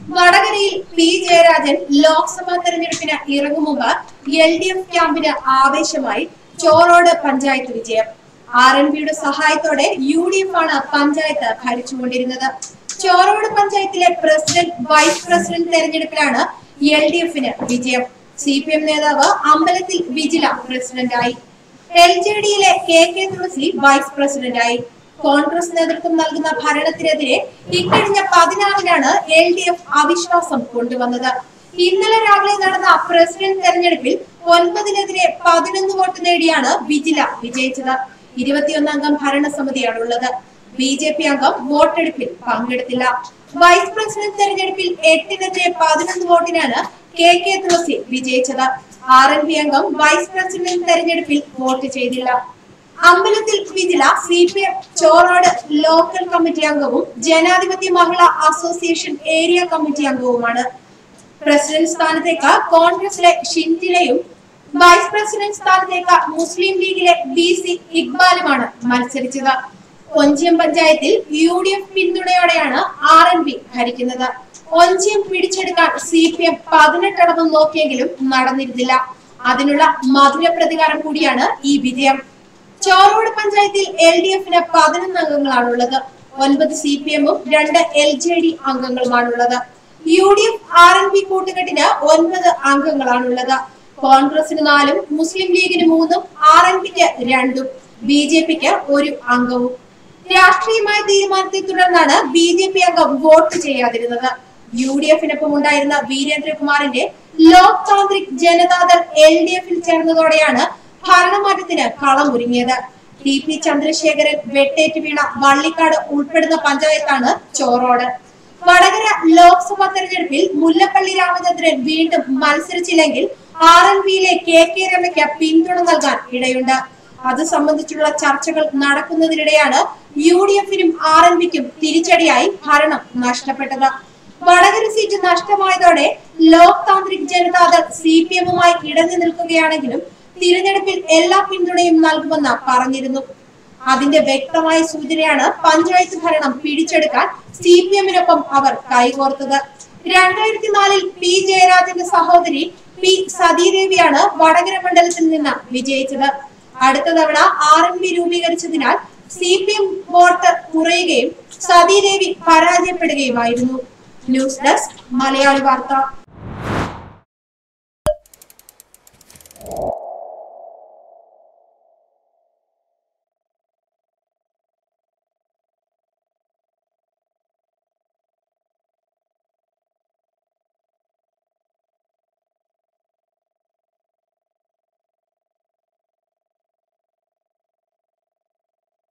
വടകരയിൽ പി ജയരാജൻ ലോക്സഭാ തെരഞ്ഞെടുപ്പിന് ഇറങ്ങും മുമ്പ് എൽ ഡി എഫ് ക്യാമ്പിന് ആവേശമായി ചോറോട് പഞ്ചായത്ത് വിജയം ആർ എൻ പിയുടെ സഹായത്തോടെ യു ഡി എഫ് ആണ് പഞ്ചായത്ത് ഭരിച്ചുകൊണ്ടിരുന്നത് ചോറോട് പഞ്ചായത്തിലെ പ്രസിഡന്റ് വൈസ് പ്രസിഡന്റ് തെരഞ്ഞെടുപ്പിലാണ് എൽ ഡി എഫിന് വിജയം സി പി എം നേതാവ് അമ്പലത്തിൽ വിജില പ്രസിഡന്റായി എൽ ജെ ഡിയിലെ കെ കെ തുളസി വൈസ് പ്രസിഡന്റായി കോൺഗ്രസ് നേതൃത്വം നൽകുന്ന ഭരണത്തിനെതിരെ ഇക്കഴിഞ്ഞ പതിനാറിനാണ് എൽ ഡി എഫ് അവിശ്വാസം കൊണ്ടുവന്നത് ഇന്നലെ രാവിലെ നടന്ന പ്രസിഡന്റ് തെരഞ്ഞെടുപ്പിൽ ഒൻപതിനെതിരെ പതിനൊന്ന് വോട്ട് നേടിയാണ് വിജില വിജയിച്ചത് ഇരുപത്തിയൊന്നംഗം ഭരണസമിതിയാണുള്ളത് ബി ജെ പി അംഗം വോട്ടെടുപ്പിൽ പങ്കെടുത്തില്ല വൈസ് പ്രസിഡന്റ് തെരഞ്ഞെടുപ്പിൽ എട്ടിനെതിരെ പതിനൊന്ന് വോട്ടിനാണ് കെ കെ തുളസി വിജയിച്ചത് ആർ എൻ പി അംഗം വൈസ് പ്രസിഡന്റ് തെരഞ്ഞെടുപ്പിൽ വോട്ട് ചെയ്തില്ല Ambalathil Vijila C P M Chorode local committee അംഗവും Janadhipathya Mahila association area committee അംഗവുമാണ് പ്രസിഡന്റ് സ്ഥാനത്തേക്ക് കോൺഗ്രസിലെ ഷിൻഡിലയും വൈസ് പ്രസിഡന്റ് സ്ഥാനത്തേക്ക് മുസ്ലിം ലീഗിലെ ബി സി ഇക്ബാലുമാണ് മത്സരിച്ചത് ഒഞ്ചിയം പഞ്ചായത്തിൽ യു ഡി എഫ് പിന്തുണയോടെയാണ് ആർ എൻ പി ഭരിക്കുന്നത് ഒഞ്ചിയം പിടിച്ചെടുക്കാൻ സി പി എം പതിനെട്ടടവും നോക്കിയെങ്കിലും നടന്നിരുന്നില്ല അതിനുള്ള മധുര പ്രതികാരം കൂടിയാണ് ഈ വിജയം ചോറോട് പഞ്ചായത്തിൽ എൽ ഡി എഫിന് പതിനൊന്ന് അംഗങ്ങളാണുള്ളത് ഒൻപത് സി പി എമ്മും രണ്ട് എൽ ജെ ഡി അംഗങ്ങളുമാണുള്ളത് U D F R N P കൂട്ടുകെട്ടിന് ഒൻപത് അംഗങ്ങളാണുള്ളത് കോൺഗ്രസിന് നാലും മുസ്ലിം ലീഗിന് മൂന്നും ആർ എൻ പിക്ക് രണ്ടും ബി ജെ പിക്ക് ഒരു അംഗവും രാഷ്ട്രീയമായ തീരുമാനത്തെ തുടർന്നാണ് ബി ജെ പി അംഗം വോട്ട് ചെയ്യാതിരുന്നത് യു ഡി എഫിനൊപ്പം ഉണ്ടായിരുന്ന വീരേന്ദ്രകുമാറിന്റെ ലോക് താന്ത്രിക് ജനതാദൾ എൽ ഡി എഫിൽ ചേർന്നതോടെയാണ് ഭരണമാറ്റത്തിന് കളമൊരുങ്ങിയത് ടി പി ചന്ദ്രശേഖരൻ വെട്ടേറ്റ് വീണ വള്ളിക്കാട് ഉൾപ്പെടുന്ന പഞ്ചായത്താണ് ചോറോട് വടകര ലോക്സഭാ തെരഞ്ഞെടുപ്പിൽ മുല്ലപ്പള്ളി രാമചന്ദ്രൻ വീണ്ടും മത്സരിച്ചില്ലെങ്കിൽ ആർ എൻ പിയിലെ കെ കെ രമയ്ക്ക് പിന്തുണ നൽകാൻ ഇടയുണ്ട് അത് സംബന്ധിച്ചുള്ള ചർച്ചകൾ നടക്കുന്നതിനിടെയാണ് യു ഡി എഫിനും ആർ എൻ പിക്കും തിരിച്ചടിയായി ഭരണം നഷ്ടപ്പെട്ടത് വടകര സീറ്റ് നഷ്ടമായതോടെ ലോക് താന്ത്രിക് ജനതാദൾ സി പി എമ്മുമായി ഇടഞ്ഞു നിൽക്കുകയാണെങ്കിലും തിരഞ്ഞെടുപ്പിൽ എല്ലാ പിന്തുണയും നൽകുമെന്ന് പറഞ്ഞിരുന്നു അതിന്റെ വ്യക്തമായ സൂചനയാണ് പഞ്ചായത്ത് ഭരണം പിടിച്ചെടുക്കാൻ സി പി എമ്മിനൊപ്പം അവർ കൈകോർത്തത് രണ്ടായിരത്തി നാലിൽ പി ജയരാജന്റെ സഹോദരി പി സതീദേവിയാണ് വടകര മണ്ഡലത്തിൽ നിന്ന് വിജയിച്ചത് അടുത്ത തവണ ആർ എൻ പി രൂപീകരിച്ചതിനാൽ സി പി എം വോട്ട് കുറയുകയും സതീദേവി പരാജയപ്പെടുകയുമായിരുന്നു ന്യൂസ് ഡെസ്ക് മലയാളി വാർത്ത